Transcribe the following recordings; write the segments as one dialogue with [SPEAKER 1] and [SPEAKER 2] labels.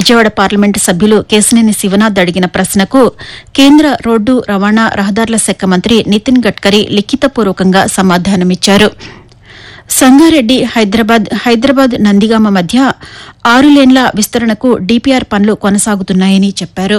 [SPEAKER 1] Vijayawada parliament సభ్యులు కేశినేని శివనాథ్ అడిగిన ప్రశ్నకు కేంద్ర రోడ్డు రవాణా రహదారుల శాఖ మంత్రి నితిన్ గడ్కరీ లిఖితపూర్వకంగా సమాధానమిచ్చారు సంగారెడ్డి హైదరాబాద్ హైదరాబాద్ నందిగామ మధ్య ఆరు లేన్ల విస్తరణకు డీపీఆర్ పనులు కొనసాగుతున్నాయని చెప్పారు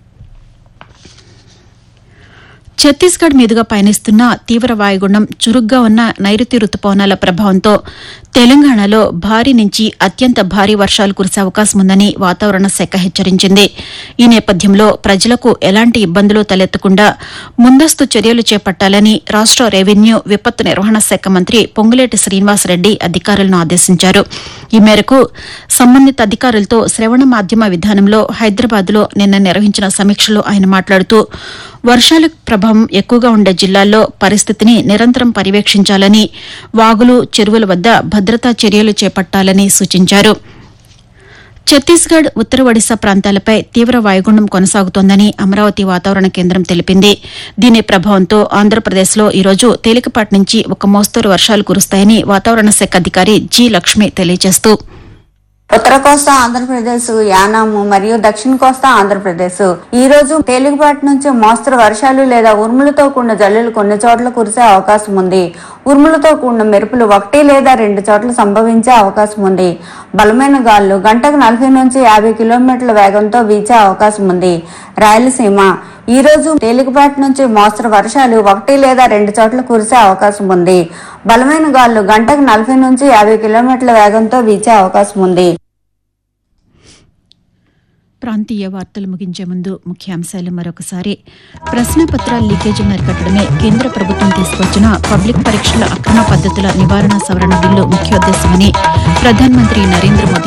[SPEAKER 1] ఛత్తీస్గఢ్ మీదుగా పయనిస్తున్న తీవ్ర వాయుగుండం చురుగ్గా ఉన్న నైరుతి రుతుపవనాల ప్రభావంతో తెలంగాణలో భారీ నుంచి అత్యంత భారీ వర్షాలు కురిసే అవకాశం ఉందని వాతావరణ శాఖ హెచ్చరించింది ఈ నేపథ్యంలో ప్రజలకు ఎలాంటి ఇబ్బందులు తలెత్తకుండా ముందస్తు చర్యలు చేపట్టాలని రాష్ట రెవెన్యూ విపత్తు నిర్వహణ శాఖ మంత్రి పొంగులేటి శ్రీనివాసరెడ్డి అధికారులను ఆదేశించారు ఈ మేరకు సంబంధిత అధికారులతో శ్రవణ మాధ్యమ విధానంలో హైదరాబాద్లో నిన్న నిర్వహించిన సమీక్షలో ఆయన మాట్లాడుతూ వర్షాల ప్రభావం ఎక్కువగా ఉండే జిల్లాల్లో పరిస్థితిని నిరంతరం పర్యవేక్షించాలని వాగులు చెరువుల వద్ద భద్రతా చర్యలు చేపట్టాలని సూచించారు ఛత్తీస్గఢ్ ఉత్తర ఒడిశా ప్రాంతాలపై తీవ్ర వాయుగుండం కొనసాగుతోందని అమరావతి వాతావరణ కేంద్రం తెలిపింది దీని ప్రభావంతో ఆంధ్రప్రదేశ్లో ఈరోజు తేలికపాటి నుంచి ఒక మోస్తరు వర్షాలు కురుస్తాయని వాతావరణ శాఖ అధికారి జి లక్ష్మి తెలియజేస్తూ
[SPEAKER 2] ఉత్తర కోస్తా ఆంధ్రప్రదేశ్ యానాము మరియు దక్షిణ కోస్తా ఆంధ్రప్రదేశ్ ఈ రోజు తేలికపాటి నుంచి మోస్తరు వర్షాలు లేదా ఉరుములతో కూడిన జల్లులు కొన్ని చోట్ల కురిసే అవకాశం ఉంది ఉరుములతో కూడిన మెరుపులు ఒకటి లేదా రెండు చోట్ల సంభవించే అవకాశం ఉంది బలమైన గాలులు గంటకు నలభై నుంచి యాభై కిలోమీటర్ల వేగంతో వీచే అవకాశం ఉంది రాయలసీమ ఈ రోజు తేలికపాటి నుంచి మోస్తరు వర్షాలు ఒకటి లేదా రెండు చోట్ల కురిసే అవకాశం ఉంది బలమైన గాలులు గంటకు నలభై నుంచి యాభై కిలోమీటర్ల వేగంతో వీచే అవకాశం ఉంది
[SPEAKER 1] ప్రాంతీయ వార్తలు ముగించే ముందు ముఖ్యాంశాలు మరొకసారి ప్రశ్నపత్రాల లీకేజీని అరికట్టడమే కేంద్ర ప్రభుత్వం తీసుకొచ్చిన పబ్లిక్ పరీక్షల అక్రమ పద్దతుల నివారణ సవరణ బిల్లు ముఖ్యోద్దేశమని ప్రధానమంత్రి నరేంద్ర మోదీ